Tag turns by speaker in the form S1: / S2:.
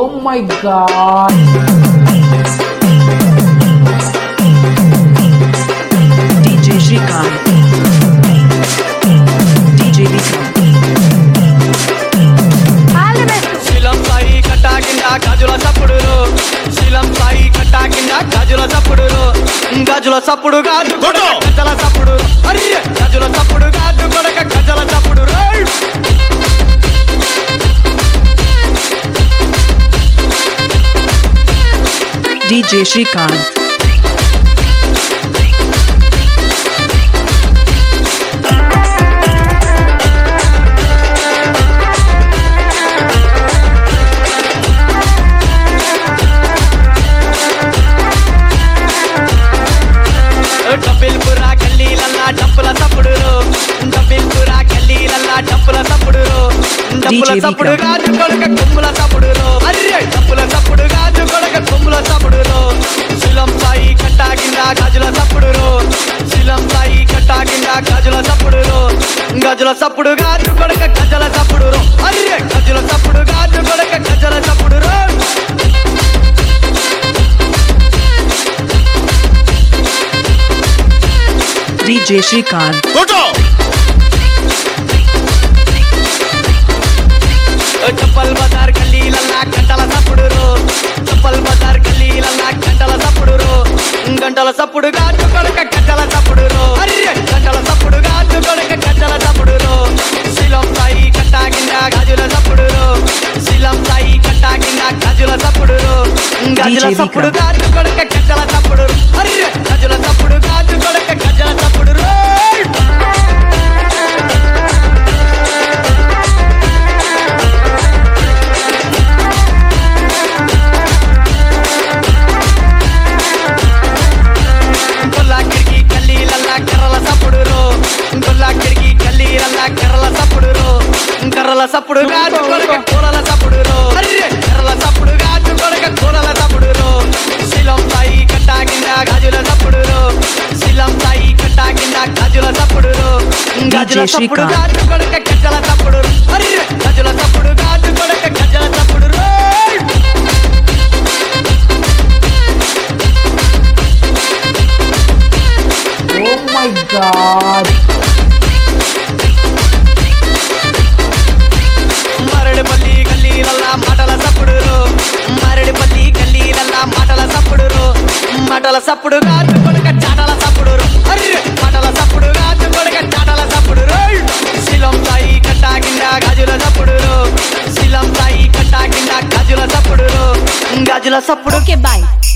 S1: Oh my god.
S2: DJ Shrikant. DJ Vikrant.
S3: శీలం సాయి కట్టా కింద గాజుల సప్పుడులో శీలం సాయి కట్టా కింద గాజుల సప్పుడులో గాజుల సప్పుడు గాజు కొడక గజల సప్పుడు అర్రె గాజుల సప్పుడు గాజు కొడక గజల సప్పుడు రేయ్!
S2: DJ Shrikant.
S3: డబ్బిల్పురా గల్లీలల్లా డప్పుల సప్పుడులో డబ్బిల్పురా గల్లీలల్లా డప్పుల సప్పుడులో డప్పుల
S2: DJ
S3: సప్పుడు
S2: విక్రమ్.
S3: గాజు కొడక కొమ్ముల సప్పుడులో అర్రె డప్పుల సప్పుడు గాజు కొడక కొమ్ముల సప్పుడులో శిలం సాయి కట్టా కింద గాజుల సప్పుడులో శిలం సాయి కట్టా కింద గాజుల సప్పుడులో గజుల సప్పుడు గాజు కొడక గజల సప్పుడులో అర్రె గజుల సప్పుడు గాజు కొడక గజల సప్పుడులో
S2: DJ Shrikant.
S3: చప్పల్ బజార్ గల్లీలల్లా గంటల సప్పుడురో చప్పల్ బజార్ గల్లీలల్లా గంటల సప్పుడురో గంటల సప్పుడు గాజు కొడక గంటల సప్పుడురో అర్రె గంటల సప్పుడు గాజు కొడక గంటల సప్పుడురో శిలం సాయి కట్టా కింద గాజుల సప్పుడురో శిలం సాయి కట్టా కింద గాజుల సప్పుడురో గాజుల
S2: DJ
S3: సప్పుడు
S2: విక్రమ్.
S3: గాజు కొడక గంటల సప్పుడు అర్రె గాజుల సప్పుడు గాజు కొడక గంటల సప్పుడు గొల్లాకిడికి గల్లీలల్లా కర్రల సప్పుడురో గొల్లాకిడికి గల్లీలల్లా కర్రల సప్పుడురో కర్రల సప్పుడు గాజు కొడక కూరల సప్పుడురో అర్రె కర్రల సప్పుడు గాజు కొడక కూరల సప్పుడురో శిలం సాయి కట్టా కింద గాజుల సప్పుడురో శిలం సాయి కట్టా కింద గాజుల సప్పుడురో గాజుల
S2: DJ
S3: సప్పుడు
S2: శ్రీకాంత్.
S3: గాజు కొడక గజ్జల సప్పుడు అర్రె గాజుల సప్పుడు గాజు కొడక గజ్జల సప్పుడు రోయ్!
S1: Oh my god.
S3: మరడిపల్లి గల్లీలల్లా మాటల సప్పుడురో మరడిపల్లి గల్లీలల్లా మాటల సప్పుడురో మాటల సప్పుడు గాజు కొడక చాటల సప్పుడురో అర్రె మాటల సప్పుడు గాజు కొడక చాటల సప్పుడురో శిలం సాయి కట్టా కింద గాజుల సప్పుడురో శిలం సాయి కట్టా కింద గాజుల సప్పుడురో గాజుల సప్పుడు
S4: Okay, bye.